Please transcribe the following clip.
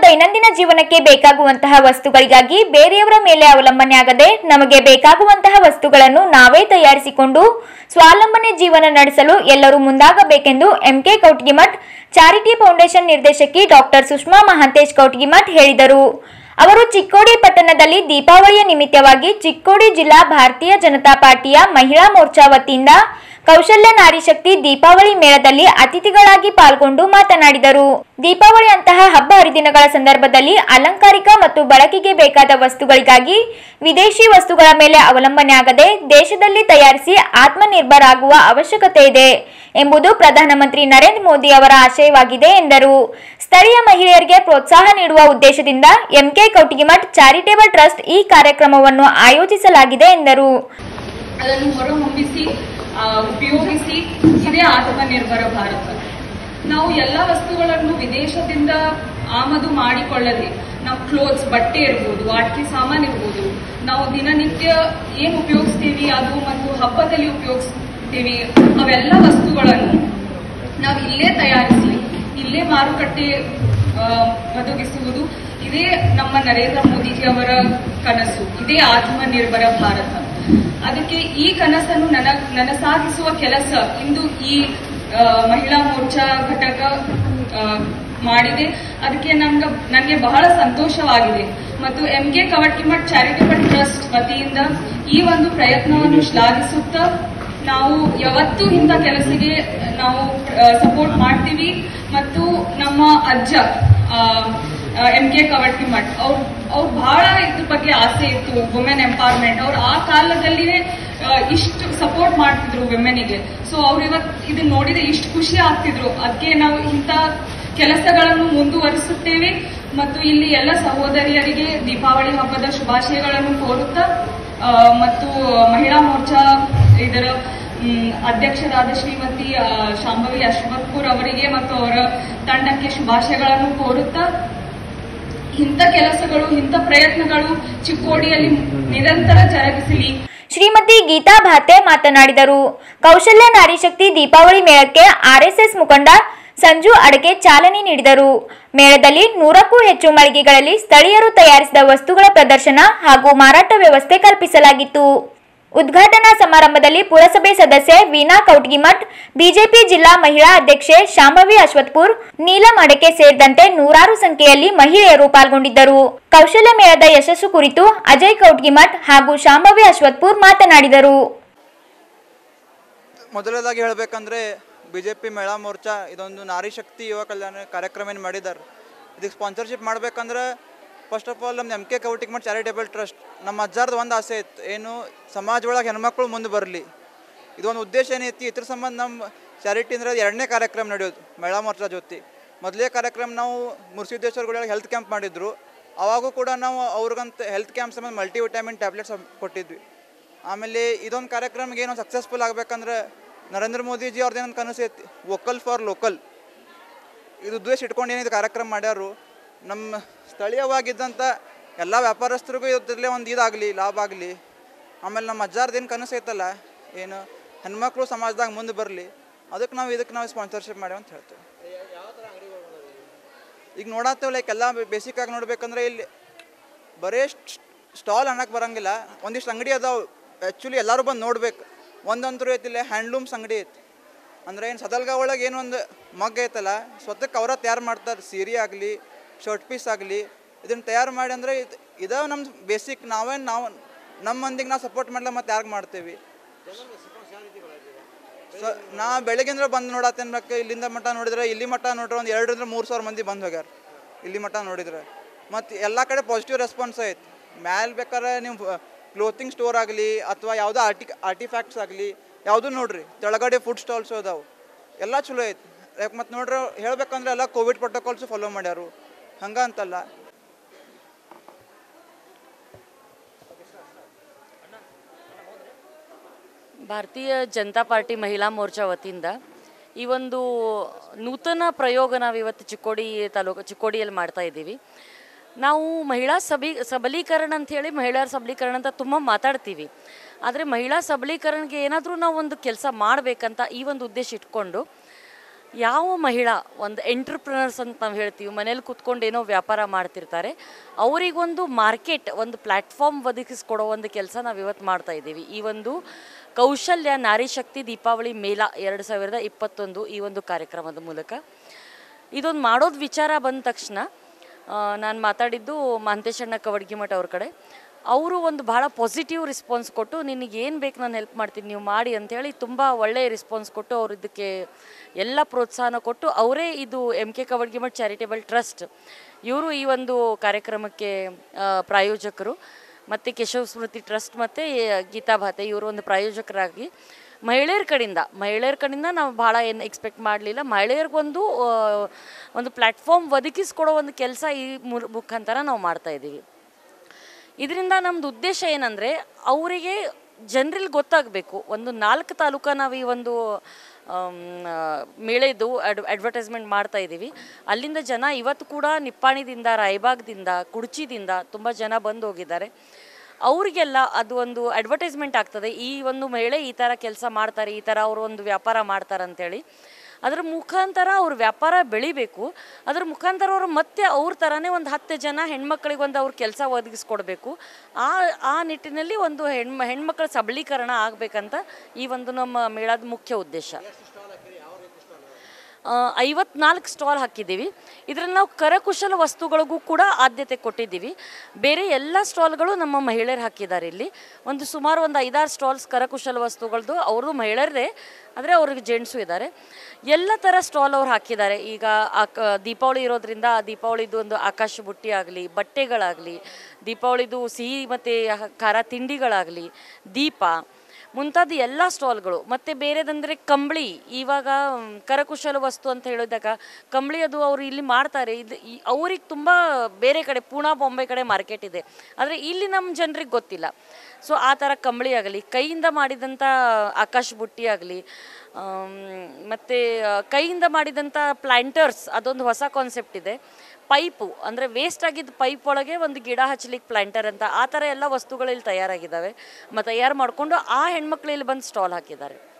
ದೈನಂದಿನ ಜೀವನಕ್ಕೆ ಬೇಕಾಗುವಂತಹ ವಸ್ತುಗಳಿಗಾಗಿ ಬೇರೆಯವರ ಮೇಲೆ ಅವಲಂಬನೆ ಆಗದೆ ನಮಗೆ ಬೇಕಾಗುವಂತಹ ವಸ್ತುಗಳನ್ನು ನಾವೇ ತಯಾರಿಸಿಕೊಂಡು ಸ್ವಾವಲಂಬನೆ ಜೀವನ ನಡೆಸಲು ಎಲ್ಲರೂ ಮುಂದಾಗಬೇಕೆಂದು ಎಂಕೆ ಕೌಟ್ಗಿಮಠ್ ಚಾರಿಟಿ ಫೌಂಡೇಶನ್ ನಿರ್ದೇಶಕಿ ಡಾಕ್ಟರ್ ಸುಷ್ಮಾ ಮಹಾಂತೇಶ್ ಕೌಟ್ಗಿಮಠ್ ಹೇಳಿದರು ಅವರು ಚಿಕ್ಕೋಡಿ ಪಟ್ಟಣದಲ್ಲಿ ದೀಪಾವಳಿಯ ನಿಮಿತ್ತವಾಗಿ ಚಿಕ್ಕೋಡಿ ಜಿಲ್ಲಾ ಭಾರತೀಯ ಜನತಾ ಪಾರ್ಟಿಯ ಮಹಿಳಾ ಮೋರ್ಚಾ ವತಿಯಿಂದ ಕೌಶಲ್ಯ ನಾರಿ ಶಕ್ತಿ ದೀಪಾವಳಿ ಮೇಳದಲ್ಲಿ ಅತಿಥಿಗಳಾಗಿ ಪಾಲ್ಗೊಂಡು ಮಾತನಾಡಿದರು ದೀಪಾವಳಿ ಅಂತಹ ಹಬ್ಬ ಹರಿದಿನಗಳ ಸಂದರ್ಭದಲ್ಲಿ ಅಲಂಕಾರಿಕ ಮತ್ತು ಬಳಕೆಗೆ ಬೇಕಾದ ವಸ್ತುಗಳಿಗಾಗಿ ವಿದೇಶಿ ವಸ್ತುಗಳ ಮೇಲೆ ಅವಲಂಬನೆ ಆಗದೆ ದೇಶದಲ್ಲಿ ತಯಾರಿಸಿ ಆತ್ಮನಿರ್ಭರ ಆಗುವ ಅವಶ್ಯಕತೆ ಇದೆ ಎಂಬುದು ಪ್ರಧಾನಮಂತ್ರಿ ನರೇಂದ್ರ ಮೋದಿ ಅವರ ಆಶಯವಾಗಿದೆ ಎಂದರು ಸ್ಥಳೀಯ ಮಹಿಳೆಯರಿಗೆ ಪ್ರೋತ್ಸಾಹ ನೀಡುವ ಉದ್ದೇಶದಿಂದ ಎಂಕೆ ಕೌಟಿಗಿಮಠ್ ಚಾರಿಟೇಬಲ್ ಟ್ರಸ್ಟ್ ಈ ಕಾರ್ಯಕ್ರಮವನ್ನು ಆಯೋಜಿಸಲಾಗಿದೆ ಎಂದರು ಅದನ್ನು ಹೊರಹೊಮ್ಮಿಸಿ ಆ, ಉಪಯೋಗಿಸಿ ಇದೇ ಆತ್ಮನಿರ್ಭರ ಭಾರತ ನಾವು ಎಲ್ಲ ವಸ್ತುಗಳನ್ನು ವಿದೇಶದಿಂದ ಆಮದು ಮಾಡಿಕೊಳ್ಳದೆ ನಾವು ಕ್ಲೋತ್ಸ್ ಬಟ್ಟೆ ಇರ್ಬೋದು ಆಟಿಕೆ ಸಾಮಾನು ಇರ್ಬೋದು ನಾವು ದಿನನಿತ್ಯ ಏನು ಉಪಯೋಗಿಸ್ತೀವಿ ಅದು ಮತ್ತು ಹಬ್ಬದಲ್ಲಿ ಉಪಯೋಗಿಸ್ತೀವಿ ಅವೆಲ್ಲ ವಸ್ತುಗಳನ್ನು ನಾವು ಇಲ್ಲೇ ತಯಾರಿಸಿ ಇಲ್ಲೇ ಮಾರುಕಟ್ಟೆ ಆ, ಒದಗಿಸುವುದು ಇದೇ ನಮ್ಮ ನರೇಂದ್ರ ಮೋದಿಜಿ ಅವರ ಕನಸು ಇದೇ ಆತ್ಮನಿರ್ಭರ ಭಾರತ ಅದಕ್ಕೆ ಈ ಕನಸನ್ನು ನನ ನನಸಾಗಿಸುವ ಕೆಲಸ ಇಂದು ಈ ಆ, ಮಹಿಳಾ ಮೋರ್ಚಾ ಘಟಕ ಆ, ಮಾಡಿದೆ ಅದಕ್ಕೆ ನನ್ಗೆ ನನಗೆ ಬಹಳ ಸಂತೋಷವಾಗಿದೆ ಮತ್ತು M K Kavatimath charitable trust ವತಿಯಿಂದ ಈ ಒಂದು ಪ್ರಯತ್ನವನ್ನು ಶ್ಲಾಘಿಸುತ್ತಾ ನಾವು ಯಾವತ್ತೂ ಇಂಥ ಕೆಲಸಕ್ಕೆ ನಾವು ಸಪೋರ್ಟ್ ಮಾಡ್ತೀವಿ ಮತ್ತು ನಮ್ಮ ಅಜ್ಜ ಎಂ ಕೆ ಕವಟಿಮಠ್ ಅವ್ರು ಅವ್ರು ಬಹಳ ಇದ್ರ ಬಗ್ಗೆ ಆಸೆ ಇತ್ತು ವುಮೆನ್ ಎಂಪವರ್ಮೆಂಟ್ ಅವ್ರು ಆ ಕಾಲದಲ್ಲಿನೇ ಆ, ಇಷ್ಟು ಸಪೋರ್ಟ್ ಮಾಡ್ತಿದ್ರು ವಿಮೆನಿಗೆ ಸೊ ಅವ್ರು ಇವತ್ತು ಇದನ್ನ ನೋಡಿದ್ರೆ ಇಷ್ಟು ಖುಷಿ ಆಗ್ತಿದ್ರು ಅದಕ್ಕೆ ನಾವು ಇಂಥ ಕೆಲಸಗಳನ್ನು ಮುಂದುವರಿಸುತ್ತೇವೆ ಮತ್ತು ಇಲ್ಲಿ ಎಲ್ಲ ಸಹೋದರಿಯರಿಗೆ ದೀಪಾವಳಿ ಹಬ್ಬದ ಶುಭಾಶಯಗಳನ್ನು ಕೋರುತ್ತಾ ಆ, ಮತ್ತು ಮಹಿಳಾ ಮೋರ್ಚಾ ಇದರ ಮ್, ಅಧ್ಯಕ್ಷರಾದ ಶ್ರೀಮತಿ ಆ, ಶಾಂಭವಿ ಅಶ್ವತ್ಪುರ್ ಅವರಿಗೆ ಮತ್ತು ಅವರ ತಂಡಕ್ಕೆ ಶುಭಾಶಯಗಳನ್ನು ಕೋರುತ್ತಾ ಇಂಥ ಕೆಲಸಗಳು ಇಂಥ ಪ್ರಯತ್ನಗಳು ಚಿಕ್ಕೋಡಿಯಲ್ಲಿ ನಿರಂತರ ಜರುಗಿಸಲಿ ಶ್ರೀಮತಿ ಗೀತಾ ಭಾತೆ ಮಾತನಾಡಿದರು ಕೌಶಲ್ಯ ನಾರಿ ಶಕ್ತಿ ದೀಪಾವಳಿ ಮೇಳಕ್ಕೆ ಆರ್ಎಸ್ಎಸ್ ಮುಖಂಡ ಸಂಜು ಅಡಕೆ ಚಾಲನೆ ನೀಡಿದರು ಮೇಳದಲ್ಲಿ ನೂರಕ್ಕೂ ಹೆಚ್ಚು ಮಳಿಗೆಗಳಲ್ಲಿ ಸ್ಥಳೀಯರು ತಯಾರಿಸಿದ ವಸ್ತುಗಳ ಪ್ರದರ್ಶನ ಹಾಗೂ ಮಾರಾಟ ವ್ಯವಸ್ಥೆ ಕಲ್ಪಿಸಲಾಗಿತ್ತು ಉದ್ಘಾಟನಾ ಸಮಾರಂಭದಲ್ಲಿ ಪುರಸಭೆ ಸದಸ್ಯೆ ವೀಣಾ ಕೌಟ್ಗಿಮಠ್ ಬಿಜೆಪಿ ಜಿಲ್ಲಾ ಮಹಿಳಾ ಅಧ್ಯಕ್ಷೆ ಶಾಂಭವಿ ಅಶ್ವತ್ಪುರ್ ನೀಲಂ ಅಡಕೆ ಸೇರಿದಂತೆ ನೂರಾರು ಸಂಖ್ಯೆಯಲ್ಲಿ ಮಹಿಳೆಯರು ಪಾಲ್ಗೊಂಡಿದ್ದರು ಕೌಶಲ್ಯ ಮೇಳದ ಯಶಸ್ಸು ಕುರಿತು ಅಜಯ್ ಕೌಟ್ಗಿಮಠ್ ಹಾಗೂ ಶಾಂಭವಿ ಅಶ್ವತ್ಪುರ್ ಮಾತನಾಡಿದರು ಮೊದಲನೇದಾಗಿ ಹೇಳಬೇಕಂದ್ರೆ ಬಿ ಜೆ ಪಿ ಮಹಿಳಾ ಮೋರ್ಚಾ ಇದೊಂದು ನಾರಿ ಶಕ್ತಿ ಯುವ ಕಲ್ಯಾಣ ಕಾರ್ಯಕ್ರಮ ಏನು ಮಾಡಿದ್ದಾರೆ ಇದಕ್ಕೆ ಸ್ಪಾನ್ಸರ್ಶಿಪ್ ಮಾಡ್ಬೇಕಂದ್ರೆ ಫಸ್ಟ್ ಆಫ್ ಆಲ್ ನಮ್ಮ M K Koutikmath charitable trust ನಮ್ಮ ಅಜ್ಜಾರ್ದು ಒಂದು ಆಸೆ ಇತ್ತು ಏನು ಸಮಾಜ ಒಳಗೆ ಹೆಣ್ಮಕ್ಳು ಮುಂದೆ ಬರಲಿ ಇದೊಂದು ಉದ್ದೇಶ ಏನೈತಿ ಇದ್ರ ಸಂಬಂಧ ನಮ್ಮ ಚಾರಿಟಿ ಅಂದ್ರೆ ಎರಡನೇ ಕಾರ್ಯಕ್ರಮ ನಡೆಯೋದು ಮಹಿಳಾ ಮೋರ್ಚಾ ಜೊತೆ ಮೊದಲೇ ಕಾರ್ಯಕ್ರಮ ನಾವು ಮುರ್ಸಿದ್ದೇಶ್ವರಗಳಿಗೆ ಹೆಲ್ತ್ ಕ್ಯಾಂಪ್ ಮಾಡಿದ್ರು ಅವಾಗೂ ಕೂಡ ನಾವು ಅವ್ರಿಗಂತ ಹೆಲ್ತ್ ಕ್ಯಾಂಪ್ ಸಂಬಂಧ ಮಲ್ಟಿ ವಿಟಮಿನ್ ಟ್ಯಾಬ್ಲೆಟ್ಸ್ ಕೊಟ್ಟಿದ್ವಿ ಆಮೇಲೆ ಇದೊಂದು ಕಾರ್ಯಕ್ರಮಕ್ಕೆ ಏನೋ ಸಕ್ಸಸ್ಫುಲ್ ಆಗಬೇಕಂದ್ರೆ ನರೇಂದ್ರ ಮೋದಿಜಿ ಅವ್ರದ್ದು ಏನೊಂದು ಕನಸು ಐತಿ ವೋಕಲ್ ಫಾರ್ ಲೋಕಲ್ ಇದು ಉದ್ದೇಶ ಇಟ್ಕೊಂಡು ಏನಿದು ಕಾರ್ಯಕ್ರಮ ಮಾಡ್ಯಾರು ನಮ್ಮ ಸ್ಥಳೀಯವಾಗಿದ್ದಂಥ ಎಲ್ಲ ವ್ಯಾಪಾರಸ್ಥರಿಗೂ ಇದ್ರಲ್ಲೇ ಒಂದು ಇದಾಗಲಿ ಲಾಭ ಆಗಲಿ ಆಮೇಲೆ ನಮ್ಮ ಅಜ್ಜಾರ್ದು ಏನು ಕನಸು ಐತಲ್ಲ ಏನು ಹೆಣ್ಮಕ್ಳು ಸಮಾಜದಾಗ ಮುಂದೆ ಬರಲಿ ಅದಕ್ಕೆ ನಾವು ಇದಕ್ಕೆ ನಾವು ಸ್ಪಾನ್ಸರ್ಶಿಪ್ ಮಾಡ್ಯಾವ ಅಂತ ಹೇಳ್ತೇವೆ ಈಗ ನೋಡತ್ತೇವೆ ಲೈಕ್ ಎಲ್ಲ ಬೇಸಿಕ್ ಆಗಿ ನೋಡ್ಬೇಕಂದ್ರೆ ಇಲ್ಲಿ ಬರೇ ಸ್ಟಾಲ್ ಅನ್ನಕ್ಕೆ ಬರಂಗಿಲ್ಲ ಒಂದಿಷ್ಟು ಅಂಗಡಿ ಅದಾವೆ ಆ್ಯಕ್ಚುಲಿ ಎಲ್ಲರೂ ಬಂದು ನೋಡ್ಬೇಕು ಒಂದಂತರೂ ಐತಿಲ್ಲ ಹ್ಯಾಂಡ್ಲೂಮ್ಸ್ ಅಂಗಡಿ ಐತಿ ಅಂದ್ರೆ ಏನು ಸದಲ್ಗ ಒಳಗೆ ಏನೋ ಒಂದು ಮಗ್ ಐತಲ್ಲ ಸ್ವತಕ್ಕೆ ಅವರ ತಯಾರು ಮಾಡ್ತಾರೆ ಸೀರೆ ಆಗಲಿ ಶರ್ಟ್ ಪೀಸ್ ಆಗಲಿ ಇದನ್ನು ತಯಾರು ಮಾಡಿ ಅಂದರೆ ಇದು ಇದ ನಮ್ಮ ಬೇಸಿಕ್ ನಾವೇನು ನಾವು ನಮ್ಮ ಮಂದಿಗೆ ನಾವು ಸಪೋರ್ಟ್ ಮಾಡಲ್ಲ ಮತ್ತೆ ಯಾರಿಗೆ ಮಾಡ್ತೇವೆ ಸೊ ನಾ ಬೆಳಗ್ಗಿಂದ್ರ ಬಂದು ನೋಡತ್ತೇನೆ ಇಲ್ಲಿಂದ ಮಟ್ಟ ನೋಡಿದ್ರೆ ಇಲ್ಲಿ ಮಟ್ಟ ನೋಡ್ರೆ ಒಂದು ಎರಡರಿಂದ ಮೂರು ಸಾವಿರ ಮಂದಿ ಬಂದು ಹೋಗ್ಯಾರ ಇಲ್ಲಿ ಮಟ್ಟ ನೋಡಿದ್ರೆ ಮತ್ತು ಎಲ್ಲ ಕಡೆ ಪಾಸಿಟಿವ್ ರೆಸ್ಪಾನ್ಸ್ ಐತಿ ಮ್ಯಾಲ್ ಬೇಕಾದ್ರೆ ನೀವು ಕ್ಲೋತಿಂಗ್ ಸ್ಟೋರ್ ಆಗಲಿ ಅಥವಾ ಯಾವುದೋ ಆರ್ಟಿ ಆರ್ಟಿಫ್ಯಾಕ್ಟ್ಸ್ ಆಗಲಿ ಯಾವುದೂ ನೋಡ್ರಿ ತೆಳಗಡೆ ಫುಡ್ ಸ್ಟಾಲ್ಸ್ ಅದಾವು ಎಲ್ಲ ಚಲೋ ಐತಿ ಯಾಕೆ ಮತ್ತು ನೋಡ್ರಿ ಹೇಳ್ಬೇಕಂದ್ರೆ ಎಲ್ಲ ಕೋವಿಡ್ ಪ್ರೋಟೋಕಾಲ್ಸು ಫಾಲೋ ಮಾಡ್ಯಾರು ಹಂಗ ಅಂತಲ್ಲ ಭಾರತೀಯ ಜನತಾ ಪಾರ್ಟಿ ಮಹಿಳಾ ಮೋರ್ಚಾ ವತಿಯಿಂದ ಈ ಒಂದು ನೂತನ ಪ್ರಯೋಗ ನಾವು ಇವತ್ತು ಚಿಕ್ಕೋಡಿ ತಾಲೂಕು ಚಿಕ್ಕೋಡಿಯಲ್ಲಿ ಮಾಡ್ತಾ ಇದ್ದೀವಿ ನಾವು ಮಹಿಳಾ ಸಬಿ ಸಬಲೀಕರಣ ಅಂಥೇಳಿ ಮಹಿಳೆಯರ ಸಬಲೀಕರಣ ಅಂತ ತುಂಬ ಮಾತಾಡ್ತೀವಿ ಆದರೆ ಮಹಿಳಾ ಸಬಲೀಕರಣಕ್ಕೆ ಏನಾದರೂ ನಾವು ಒಂದು ಕೆಲಸ ಮಾಡಬೇಕಂತ ಈ ಒಂದು ಉದ್ದೇಶ ಇಟ್ಕೊಂಡು ಯಾವ ಮಹಿಳಾ ಒಂದು ಎಂಟ್ರಪ್ರಿನರ್ಸ್ ಅಂತ ನಾವು ಹೇಳ್ತೀವಿ ಮನೇಲಿ ಕೂತ್ಕೊಂಡು ಏನೋ ವ್ಯಾಪಾರ ಮಾಡ್ತಿರ್ತಾರೆ ಅವರಿಗೊಂದು ಮಾರ್ಕೆಟ್ ಒಂದು ಪ್ಲ್ಯಾಟ್ಫಾರ್ಮ್ ಒದಗಿಸ್ಕೊಡೋ ಒಂದು ಕೆಲಸ ನಾವು ಇವತ್ತು ಮಾಡ್ತಾ ಇದ್ದೀವಿ ಈ ಒಂದು ಕೌಶಲ್ಯ ನಾರಿ ಶಕ್ತಿ ದೀಪಾವಳಿ ಮೇಳ ಎರಡು ಸಾವಿರದ ಇಪ್ಪತ್ತೊಂದು ಈ ಒಂದು ಕಾರ್ಯಕ್ರಮದ ಮೂಲಕ ಇದೊಂದು ಮಾಡೋದು ವಿಚಾರ ಬಂದ ತಕ್ಷಣ ನಾನು ಮಾತಾಡಿದ್ದು ಮಹಂತೇಶಣ್ಣ ಕವಡ್ಗಿಮಠ ಅವ್ರ ಕಡೆ ಅವರು ಒಂದು ಭಾಳ ಪಾಸಿಟಿವ್ ರೆಸ್ಪಾನ್ಸ್ ಕೊಟ್ಟು ನಿನಗೆ ಏನು ಬೇಕು ನಾನು ಹೆಲ್ಪ್ ಮಾಡ್ತೀನಿ ನೀವು ಮಾಡಿ ಅಂಥೇಳಿ ತುಂಬ ಒಳ್ಳೆಯ ರೆಸ್ಪಾನ್ಸ್ ಕೊಟ್ಟು ಅವ್ರು ಇದಕ್ಕೆ ಎಲ್ಲ ಪ್ರೋತ್ಸಾಹನ ಕೊಟ್ಟು ಅವರೇ ಇದು M K Kavadgimath charitable trust ಇವರು ಈ ಒಂದು ಕಾರ್ಯಕ್ರಮಕ್ಕೆ ಆ, ಪ್ರಾಯೋಜಕರು ಮತ್ತು ಕೇಶವ ಸ್ಮೃತಿ ಟ್ರಸ್ಟ್ ಮತ್ತು ಗೀತಾ ಭಾತೆ ಇವರು ಒಂದು ಪ್ರಾಯೋಜಕರಾಗಿ ಮಹಿಳೆಯರ ಕಡೆಯಿಂದ ಮಹಿಳೆಯರ ಕಡೆಯಿಂದ ನಾವು ಭಾಳ ಏನು ಎಕ್ಸ್ಪೆಕ್ಟ್ ಮಾಡಲಿಲ್ಲ ಮಹಿಳೆಯರಿಗೊಂದು ಆ, ಒಂದು ಪ್ಲ್ಯಾಟ್ಫಾರ್ಮ್ ಒದಗಿಸ್ಕೊಡೋ ಒಂದು ಕೆಲಸ ಈ ಮುರ್- ಮುಖಾಂತರ ನಾವು ಮಾಡ್ತಾ ಇದ್ದೀವಿ ಇದರಿಂದ ನಮ್ಮದು ಉದ್ದೇಶ ಏನಂದರೆ ಅವರಿಗೆ ಜನರಲ್ಲಿ ಗೊತ್ತಾಗಬೇಕು ಒಂದು ನಾಲ್ಕು ತಾಲೂಕ ನಾವು ಈ ಒಂದು ಆಮ್, ಆ, ಮೇಳೆದು ಅಡ್ ಅಡ್ವರ್ಟೈಸ್ಮೆಂಟ್ ಮಾಡ್ತಾ ಇದ್ದೀವಿ ಅಲ್ಲಿಂದ ಜನ ಇವತ್ತು ಕೂಡ ನಿಪ್ಪಾಣಿದಿಂದ ರಾಯಬಾಗ್ದಿಂದ ಕುಡ್ಚಿದಿಂದ ತುಂಬ ಜನ ಬಂದು ಹೋಗಿದ್ದಾರೆ ಅವರಿಗೆಲ್ಲ ಅದು ಒಂದು ಅಡ್ವರ್ಟೈಸ್ಮೆಂಟ್ ಆಗ್ತದೆ ಈ ಒಂದು ಮಹಿಳೆ ಈ ಥರ ಕೆಲಸ ಮಾಡ್ತಾರೆ ಈ ಥರ ಅವರು ಒಂದು ವ್ಯಾಪಾರ ಮಾಡ್ತಾರೆ ಅಂತೇಳಿ ಅದ್ರ ಮುಖಾಂತರ ಅವ್ರ ವ್ಯಾಪಾರ ಬೆಳಿಬೇಕು ಅದ್ರ ಮುಖಾಂತರ ಅವರು ಮತ್ತೆ ಅವ್ರ ಥರನೇ ಒಂದು ಹತ್ತು ಜನ ಹೆಣ್ಮಕ್ಳಿಗೆ ಒಂದು ಅವ್ರ ಕೆಲಸ ಒದಗಿಸ್ಕೊಡ್ಬೇಕು ಆ ಆ ನಿಟ್ಟಿನಲ್ಲಿ ಒಂದು ಹೆಣ್ಮ ಹೆಣ್ಮಕ್ಳ ಸಬಲೀಕರಣ ಆಗಬೇಕಂತ ಈ ಒಂದು ನಮ್ಮ ಮೇಳದ ಮುಖ್ಯ ಉದ್ದೇಶ ಐವತ್ನಾಲ್ಕು ಸ್ಟಾಲ್ ಹಾಕಿದ್ದೀವಿ ಇದರಲ್ಲಿ ನಾವು ಕರಕುಶಲ ವಸ್ತುಗಳಿಗೂ ಕೂಡ ಆದ್ಯತೆ ಕೊಟ್ಟಿದ್ದೀವಿ ಬೇರೆ ಎಲ್ಲ ಸ್ಟಾಲ್ಗಳು ನಮ್ಮ ಮಹಿಳೆಯರು ಹಾಕಿದ್ದಾರೆ ಇಲ್ಲಿ ಒಂದು ಸುಮಾರು ಒಂದು ಐದಾರು ಸ್ಟಾಲ್ಸ್ ಕರಕುಶಲ ವಸ್ತುಗಳದ್ದು ಅವ್ರದ್ದು ಮಹಿಳೆಯರದೇ ಆದರೆ ಅವ್ರಿಗೆ ಜೆಂಟ್ಸು ಇದ್ದಾರೆ ಎಲ್ಲ ಥರ ಸ್ಟಾಲ್ ಅವ್ರು ಹಾಕಿದ್ದಾರೆ ಈಗ ಆಕ ದೀಪಾವಳಿ ಇರೋದ್ರಿಂದ ಆ ದೀಪಾವಳಿದು ಒಂದು ಆಕಾಶ ಬುಟ್ಟಿ ಆಗಲಿ ಬಟ್ಟೆಗಳಾಗಲಿ ದೀಪಾವಳಿದು ಸಿಹಿ ಮತ್ತು ಖಾರ ತಿಂಡಿಗಳಾಗಲಿ ದೀಪ ಮುಂತಾದ ಎಲ್ಲ ಸ್ಟಾಲ್ಗಳು ಮತ್ತು ಬೇರೆದಂದರೆ ಕಂಬಳಿ ಇವಾಗ ಮ್, ಕರಕುಶಲ ವಸ್ತು ಅಂತ ಹೇಳಿದಾಗ ಕಂಬಳಿ ಅದು ಅವರು ಇಲ್ಲಿ ಮಾಡ್ತಾರೆ ಇದು ಅವ್ರಿಗೆ ತುಂಬ ಬೇರೆ ಕಡೆ ಪೂನಾ ಬಾಂಬೆ ಕಡೆ ಮಾರ್ಕೆಟ್ ಇದೆ ಆದರೆ ಇಲ್ಲಿ ನಮ್ಮ ಜನರಿಗೆ ಗೊತ್ತಿಲ್ಲ ಸೊ ಆ ಥರ ಕಂಬಳಿ ಆಗಲಿ ಕೈಯಿಂದ ಮಾಡಿದಂಥ ಆಕಾಶ ಬುಟ್ಟಿ ಆಗಲಿ ಮತ್ತು ಕೈಯಿಂದ ಮಾಡಿದಂಥ ಪ್ಲ್ಯಾಂಟರ್ಸ್ ಅದೊಂದು ಹೊಸ ಕಾನ್ಸೆಪ್ಟ್ ಇದೆ ಪೈಪು ಅಂದರೆ ವೇಸ್ಟ್ ಆಗಿದ್ದ ಪೈಪ್ ಒಳಗೆ ಒಂದು ಗಿಡ ಹಚ್ಚಲಿಕ್ಕೆ ಪ್ಲ್ಯಾಂಟರ್ ಅಂತ ಆ ಥರ ಎಲ್ಲ ವಸ್ತುಗಳು ಇಲ್ಲಿ ತಯಾರಾಗಿದ್ದಾವೆ ಮತ್ತು ತಯಾರು ಮಾಡಿಕೊಂಡು ಆ ಹೆಣ್ಮಕ್ಳು ಇಲ್ಲಿ ಬಂದು ಸ್ಟಾಲ್ ಹಾಕಿದ್ದಾರೆ